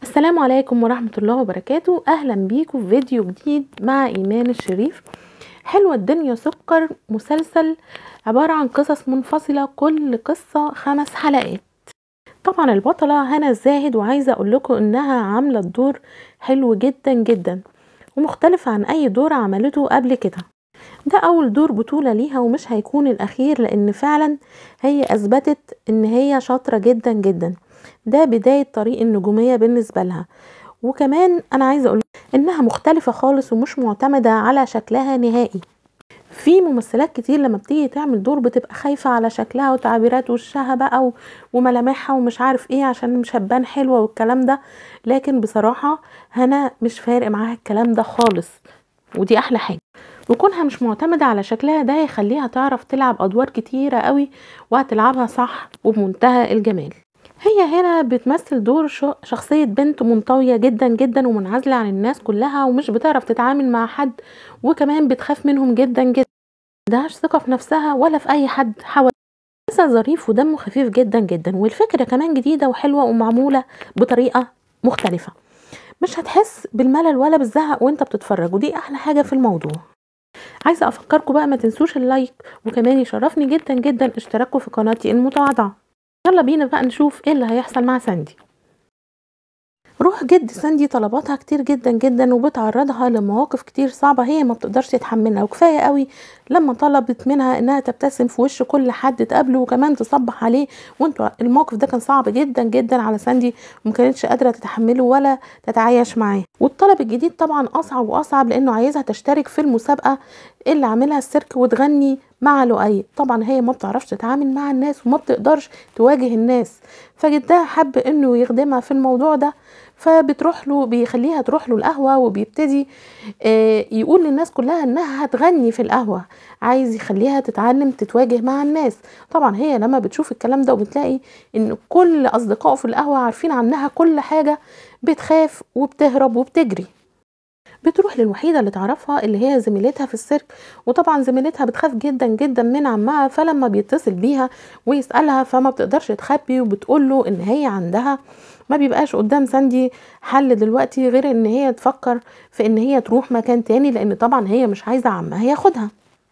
السلام عليكم ورحمة الله وبركاته أهلا بيكم في فيديو جديد مع إيمان الشريف حلوة الدنيا سكر مسلسل عبارة عن قصص منفصلة كل قصة خمس حلقات طبعا البطلة هنا الزاهد وعايزة أقول لكم إنها عاملة الدور حلو جدا جدا ومختلف عن أي دور عملته قبل كده ده أول دور بطولة ليها ومش هيكون الأخير لأن فعلا هي أثبتت إن هي شاطرة جدا جدا ده بداية طريق النجومية بالنسبة لها وكمان أنا عايزة أقول إنها مختلفة خالص ومش معتمدة على شكلها نهائي في ممثلات كتير لما بتيجي تعمل دور بتبقى خايفة على شكلها وتعبيرات وشها بقى و- وملامحها ومش عارف ايه عشان مش هتبان حلوة والكلام ده لكن بصراحة هنا مش فارق معاها الكلام ده خالص ودي احلى حاجة وكونها مش معتمدة على شكلها ده هيخليها تعرف تلعب ادوار كتيرة قوي وهتلعبها صح وبمنتهى الجمال هي هنا بتمثل دور شو- شخصية بنت منطوية جدا جدا ومنعزلة عن الناس كلها ومش بتعرف تتعامل مع حد وكمان بتخاف منهم جدا جدا عندهاش ثقة في نفسها ولا في أي حد حواليها مسلسل ظريف ودمه خفيف جدا جدا والفكرة كمان جديدة وحلوة ومعمولة بطريقة مختلفة مش هتحس بالملل ولا بالزهق وانت بتتفرج ودي أحلى حاجة في الموضوع عايزة أفكركم بقى ما تنسوش اللايك وكمان يشرفني جدا جدا اشتراككم في قناتي المتواضعة يلا بينا بقى نشوف ايه اللي هيحصل مع ساندي روح جد ساندي طلباتها كتير جدا جدا وبتعرضها لمواقف كتير صعبة هي ما بتقدرش تتحملها وكفاية قوي لما طلبت منها انها تبتسم في وش كل حد تقابله وكمان تصبح عليه وانتوا الموقف ده كان صعب جدا جدا على ساندي وما كانتش قادرة تتحمله ولا تتعايش معاه والطلب الجديد طبعا اصعب واصعب لانه عايزها تشترك في المسابقة اللي عاملها السيرك وتغني مع لؤي طبعا هي ما بتعرفش تتعامل مع الناس وما بتقدرش تواجه الناس فجدها حب انه يخدمها في الموضوع ده فبتروح له بيخليها تروح له القهوة وبيبتدي آه، يقول للناس كلها انها هتغني في القهوة عايز يخليها تتعلم تتواجه مع الناس طبعا هي لما بتشوف الكلام ده وبتلاقي ان كل اصدقائه في القهوة عارفين عنها كل حاجة بتخاف وبتهرب وبتجري بتروح للوحيدة اللي تعرفها اللي هي زميلتها في السيرك وطبعا زميلتها بتخاف جدا جدا من عمها فلما بيتصل بيها ويسألها فما بتقدرش تخبي وبتقول له ان هي عندها ما بيبقاش قدام ساندي حل دلوقتي غير ان هي تفكر في ان هي تروح مكان تاني لان طبعا هي مش عايزة عمها ياخدها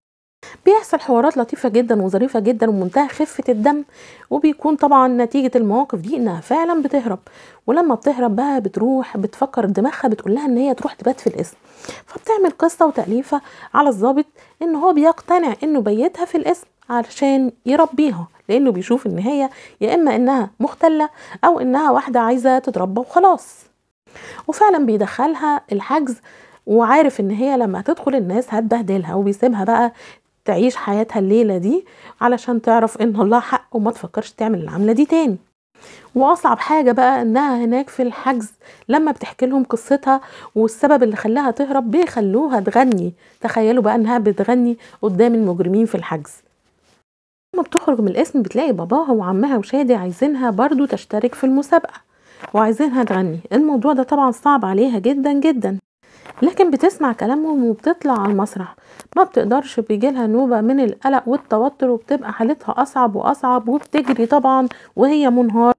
بيحصل حوارات لطيفة جدا وظريفة جدا ومنتهى خفة الدم وبيكون طبعا نتيجة المواقف دي انها فعلا بتهرب ولما بتهرب بقى بتروح بتفكر دماغها بتقول لها ان هي تروح تبات في القسم فبتعمل قصة وتأليفة على الضابط ان هو بيقتنع انه بيتها في القسم علشان يربيها لانه بيشوف ان هي يا اما انها مختلة او انها واحدة عايزة تتربى وخلاص وفعلا بيدخلها الحجز وعارف ان هي لما تدخل الناس هتبهدلها وبيسيبها بقى تعيش حياتها الليلة دي علشان تعرف ان الله حق وما تفكرش تعمل العملة دي تاني واصعب حاجة بقى انها هناك في الحجز لما بتحكي لهم قصتها والسبب اللي خلاها تهرب بيخلوها تغني تخيلوا بقى انها بتغني قدام المجرمين في الحجز لما بتخرج من القسم بتلاقي باباها وعمها وشادي عايزينها برضو تشترك في المسابقة وعايزينها تغني الموضوع ده طبعا صعب عليها جدا جدا لكن بتسمع كلامهم وبتطلع على المسرح ما بتقدرش بيجيلها نوبة من القلق والتوتر وبتبقى حالتها أصعب وأصعب وبتجري طبعا وهي منهارة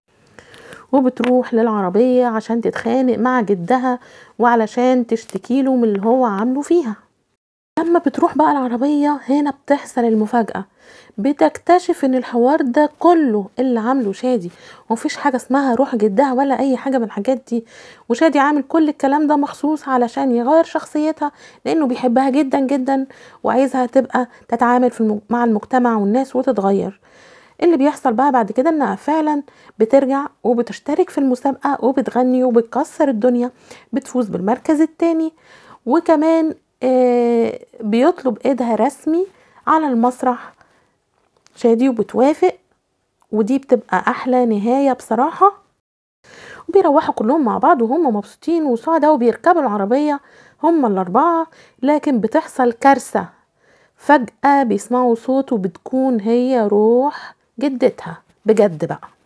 وبتروح للعربية عشان تتخانق مع جدها وعلشان تشتكيله من اللي هو عامله فيها لما بتروح بقى العربية هنا بتحصل المفاجأة بتكتشف ان الحوار ده كله اللي عامله شادي ومفيش حاجة اسمها روح جدها ولا اي حاجة من الحاجات دي وشادي عامل كل الكلام ده مخصوص علشان يغير شخصيتها لانه بيحبها جدا جدا وعايزها تبقى تتعامل في المج... مع المجتمع والناس وتتغير اللي بيحصل بقى بعد كده انها فعلا بترجع وبتشترك في المسابقة وبتغني وبتكسر الدنيا بتفوز بالمركز التاني وكمان آه بيطلب ايدها رسمي على المسرح شادي وبتوافق ودي بتبقى احلى نهاية بصراحة وبيروحوا كلهم مع بعض وهم مبسوطين وسعداء وبيركبوا العربية هم الأربعة لكن بتحصل كارثة فجأة بيسمعوا صوت وبتكون هي روح جدتها بجد بقى